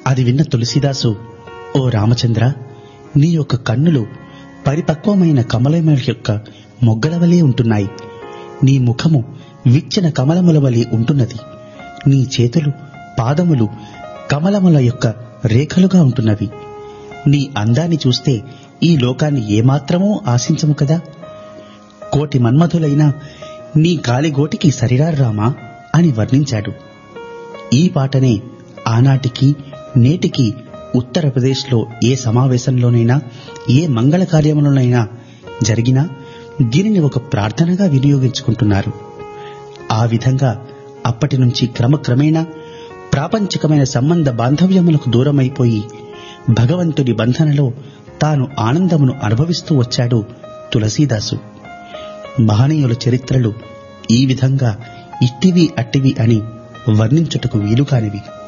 అది విన్న తులసీదాసు ఓ రామచంద్ర నీ యొక్క కన్నులు పరిపక్వమైన కమలముల యొక్క మొగ్గల వలె ఉంటున్నాయి నీ ముఖము విచ్చిన కమలముల వలె ఉంటున్నది నీ చేతులు పాదములు కమలముల యొక్క రేఖలుగా ఉంటున్నవి నీ అందాన్ని చూస్తే ఈ లోకాన్ని ఏమాత్రమూ ఆశించము కదా కోటి మన్మధులైనా నీ గాలిగోటికి సరిరారు రామా అని వర్ణించాడు ఈ పాటనే ఆనాటికి నేటికి ఉత్తరప్రదేశ్లో ఏ సమావేశంలోనైనా ఏ మంగళ కార్యములోనైనా జరిగినా దీనిని ఒక ప్రార్థనగా వినియోగించుకుంటున్నారు ఆ విధంగా అప్పటి నుంచి క్రమక్రమేణా ప్రాపంచికమైన సంబంధ బాంధవ్యములకు దూరమైపోయి భగవంతుడి బంధనలో తాను ఆనందమును అనుభవిస్తూ వచ్చాడు తులసీదాసు మహనీయుల చరిత్రలు ఈ విధంగా ఇట్టివి అట్టివి అని వర్ణించుటకు వీలుకానివి